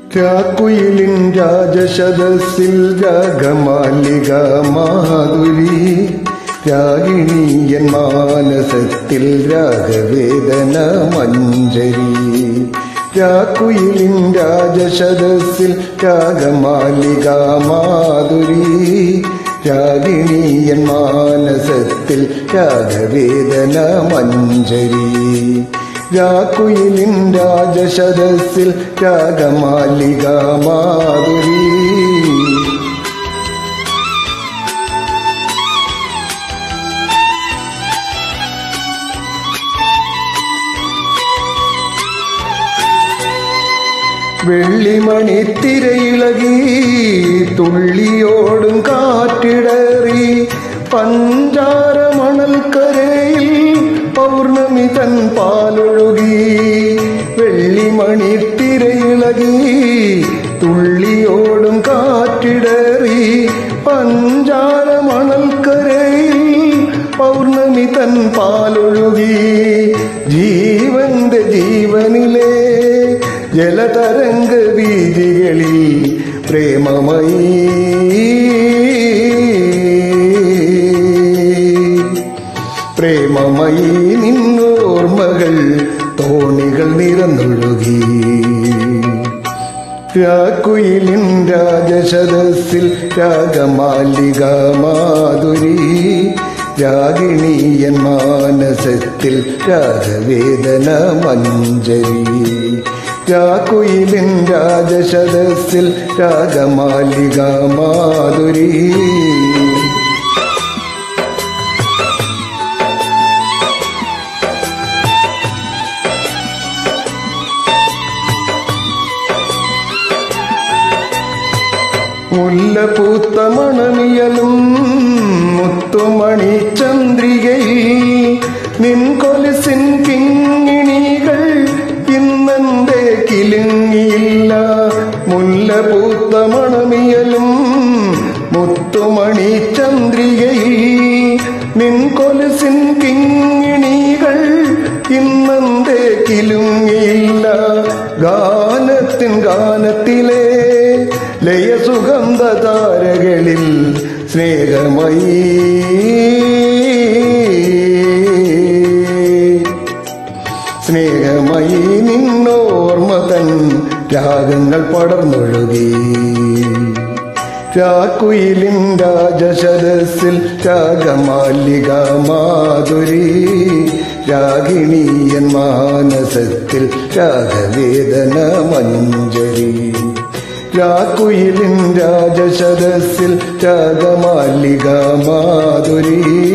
രാക്കുയിലിൻ രാജശതസിൽ രാഗമാലിക മാധുരി രാഗിണീയൻ മാനസത്തിൽ രാഗവേദന മഞ്ജരി രാക്കുയിലിൻ രാജശതസിൽ രാഗമാലിക മാധുരി രാഗിണീയൻ മാനസത്തിൽ രാഗവേദന മഞ്ജരി രാക്കുയിലിൻ രാജശതസിൽ രാഗമാലിക മാധുരി വെള്ളിമണിത്തിരയിളകി തുള്ളിയോടും കാറ്റിടറി പഞ്ചാര മണൽക്കരയിൽ പൗർണമി തൻ പാലൊഴുകി വെള്ളിമണിത്തിരയിളകി തുള്ളിയോടും കാറ്റിടറി പഞ്ചാര മണൽക്കരയിൽ പൗർണമി തൻ പാലൊഴുകി ജീവന്റെ ജീവനിലെ ജലതരംഗ വീതികളിൽ പ്രേമമയീ പ്രേമമയീ നിന്നോർമ്മകൾ തോണികൾ നിറന്നൊഴുകി രാക്കുയിലിൻ രാജശതസിൽ രാഗമാലിക മാധുരി രാഗിണീയൻ മാനസത്തിൽ രാഗവേദന മഞ്ജരി രാക്കുയിലിൻ രാജശതസിൽ രാഗമാലിക മാധുരി മുല്ലപൂത്ത മണമിയലും മുത്തുമണി ചന്ദ്രികയിൽ നിൻ കൊലുസിൻ കിങ്ങിണികൾ ഇന്നെന്റെ കിലുങ്ങിയില്ല മുല്ലപൂത്ത മണമിയലും മുത്തുമണി ചന്ദ്രികയിൽ നിൻ കൊലുസിൻ കിങ്ങിണികൾ ഇന്നെന്തേ കിലുങ്ങിയില്ല ഗാനത്തിൻ ഗാനത്തിലെ ലയസുഗന്ധ താരകളിൽ സ്നേഹമയീ സ്നേഹമയീ നിന്നോർമ്മ തൻ രാഗങ്ങൾ പടർന്നൊഴുകി രാക്കുയിലിൻ രാജശതസിൽ രാഗമാലിക മാധുരി രാഗിണീയൻ മാനസത്തിൽ രാഗവേദന മഞ്ജരി രാക്കുയിലിൻ രാജശതസിൽ രാഗമാലിക മാധുരി